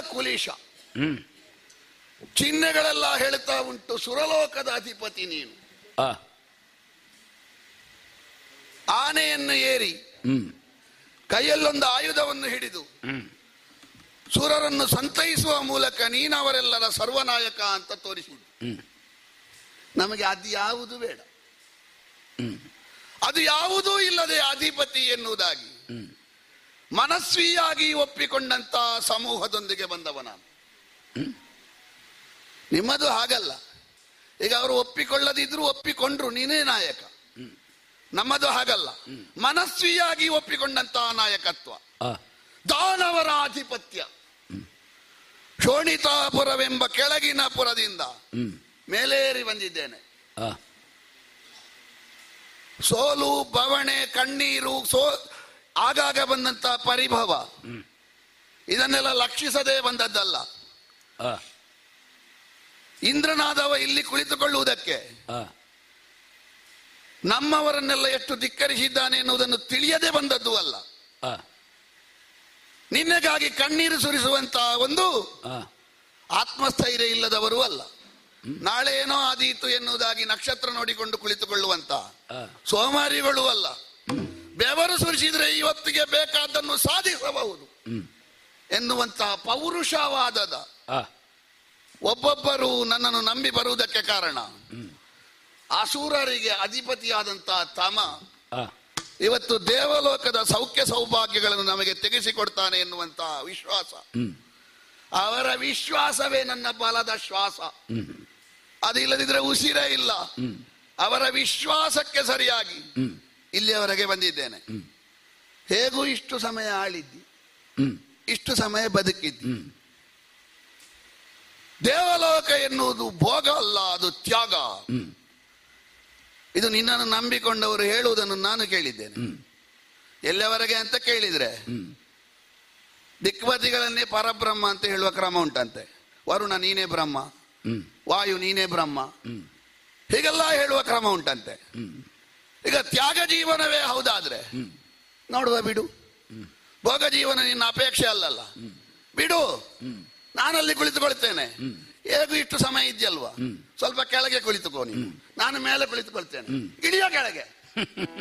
ಕುಲೀಶ ಹ್ಮ್ ಚಿಹ್ನೆಗಳೆಲ್ಲ ಹೇಳ್ತಾ ಉಂಟು ಸುರಲೋಕದ ಅಧಿಪತಿ ನೀನು ಆ ಆನೆಯನ್ನು ಏರಿ ಹ್ಮ್ ಕೈಯಲ್ಲೊಂದು ಆಯುಧವನ್ನು ಹಿಡಿದು ಹ್ಮ್ ಸುರರನ್ನು ಸಂತೈಸುವ ಮೂಲಕ ನೀನವರೆಲ್ಲರ ಸರ್ವನಾಯಕ ಅಂತ ತೋರಿಸಿದ್ದು ಹ್ಮ್ ನಮಗೆ ಅದು ಯಾವುದು ಬೇಡ ಹ್ಮ್ ಅದು ಯಾವುದೂ ಇಲ್ಲದೆ ಅಧಿಪತಿ ಎನ್ನುವುದಾಗಿ ಹ್ಮ್ ಮನಸ್ವಿಯಾಗಿ ಒಪ್ಪಿಕೊಂಡಂತ ಸಮೂಹದೊಂದಿಗೆ ಬಂದವ ನಾನು ನಿಮ್ಮದು ಹಾಗಲ್ಲ ಈಗ ಅವರು ಒಪ್ಪಿಕೊಳ್ಳದಿದ್ರು ಒಪ್ಪಿಕೊಂಡ್ರು ನೀನೇ ನಾಯಕ ನಮ್ಮದು ಹಾಗಲ್ಲ ಮನಸ್ವಿಯಾಗಿ ಒಪ್ಪಿಕೊಂಡಂತಹ ನಾಯಕತ್ವ ಆ ದಾನವರ ಆಧಿಪತ್ಯ ಶೋಣಿತಾಪುರವೆಂಬ ಕೆಳಗಿನ ಪುರದಿಂದ ಹ್ಮ್ ಮೇಲೇರಿ ಬಂದಿದ್ದೇನೆ ಆ ಸೋಲು ಬವಣೆ ಕಣ್ಣೀರು ಸೋ ಆಗಾಗ ಬಂದಂತ ಪರಿಭವ ಇದನ್ನೆಲ್ಲ ಲಕ್ಷಿಸದೆ ಬಂದದ್ದಲ್ಲ ಆ ಇಂದ್ರನಾದವ ಇಲ್ಲಿ ಕುಳಿತುಕೊಳ್ಳುವುದಕ್ಕೆ ಆ ನಮ್ಮವರನ್ನೆಲ್ಲ ಎಷ್ಟು ಧಿಕ್ಕರಿಸಿದ್ದಾನೆ ಎನ್ನುವುದನ್ನು ತಿಳಿಯದೆ ಬಂದದ್ದು ಅಲ್ಲ ಆ ನಿನ್ನೆಗಾಗಿ ಕಣ್ಣೀರು ಸುರಿಸುವಂತಹ ಒಂದು ಆ ಆತ್ಮಸ್ಥೈರ್ಯ ಇಲ್ಲದವರು ಅಲ್ಲ ನಾಳೆ ಏನೋ ಆದೀತು ಎನ್ನುವುದಾಗಿ ನಕ್ಷತ್ರ ನೋಡಿಕೊಂಡು ಕುಳಿತುಕೊಳ್ಳುವಂತ ಆ ಸೋಮಾರಿಗಳು ಅಲ್ಲ ಬೆವರು ಸುರಿಸಿದ್ರೆ ಇವತ್ತಿಗೆ ಬೇಕಾದ್ದನ್ನು ಸಾಧಿಸಬಹುದು ಹ್ಮ್ ಎನ್ನುವಂತಹ ಪೌರುಷವಾದದ ಆ ಒಬ್ಬೊಬ್ಬರು ನನ್ನನ್ನು ನಂಬಿ ಬರುವುದಕ್ಕೆ ಕಾರಣ ಅಸೂರರಿಗೆ ಅಧಿಪತಿಯಾದಂತಹ ತಮ ಆ ಇವತ್ತು ದೇವಲೋಕದ ಸೌಖ್ಯ ಸೌಭಾಗ್ಯಗಳನ್ನು ನಮಗೆ ತೆಗೆಸಿಕೊಡ್ತಾನೆ ಎನ್ನುವಂತಹ ವಿಶ್ವಾಸ ಹ್ಮ್ ಅವರ ವಿಶ್ವಾಸವೇ ನನ್ನ ಬಲದ ಶ್ವಾಸ ಹ್ಮ್ ಅದಿಲ್ಲದಿದ್ರೆ ಉಸಿರೇ ಇಲ್ಲ ಅವರ ವಿಶ್ವಾಸಕ್ಕೆ ಸರಿಯಾಗಿ ಹ್ಮ್ ಇಲ್ಲಿಯವರೆಗೆ ಬಂದಿದ್ದೇನೆ ಹೇಗೂ ಇಷ್ಟು ಸಮಯ ಆಳಿದ್ದಿ ಹ್ಮ್ ಇಷ್ಟು ಸಮಯ ಬದುಕಿದ್ದಿ ಹ್ಮ್ ದೇವಲೋಕ ಎನ್ನುವುದು ಭೋಗ ಅಲ್ಲ ಅದು ತ್ಯಾಗ ಹ್ಮ್ ಇದು ನಿನ್ನನ್ನು ನಂಬಿಕೊಂಡವರು ಹೇಳುವುದನ್ನು ನಾನು ಕೇಳಿದ್ದೇನೆ ಹ್ಮ್ ಎಲ್ಲಿಯವರೆಗೆ ಅಂತ ಕೇಳಿದ್ರೆ ಹ್ಮ್ ದಿಕ್ಪತಿಗಳನ್ನೇ ಪರಬ್ರಹ್ಮ ಅಂತ ಹೇಳುವ ಕ್ರಮ ಉಂಟಂತೆ ವರುಣ ನೀನೇ ಬ್ರಹ್ಮ ಹ್ಮ್ ವಾಯು ನೀನೇ ಬ್ರಹ್ಮ ಹ್ಮ್ ಹೀಗೆಲ್ಲ ಹೇಳುವ ಕ್ರಮ ಉಂಟಂತೆ ಹ್ಮ್ ಈಗ ತ್ಯಾಗ ಜೀವನವೇ ಹೌದಾದ್ರೆ ನೋಡುವ ಬಿಡು ಭೋಗ ಜೀವನ ನಿನ್ನ ಅಪೇಕ್ಷೆ ಅಲ್ಲಲ್ಲ ಬಿಡು ನಾನಲ್ಲಿ ಕುಳಿತುಕೊಳ್ತೇನೆ ಹೇಗೂ ಇಷ್ಟು ಸಮಯ ಇದೆಯಲ್ವಾ ಸ್ವಲ್ಪ ಕೆಳಗೆ ಕುಳಿತುಕೋ ನೀನು ನಾನು ಮೇಲೆ ಕುಳಿತುಕೊಳ್ತೇನೆ ಇಳಿಯೋ ಕೆಳಗೆ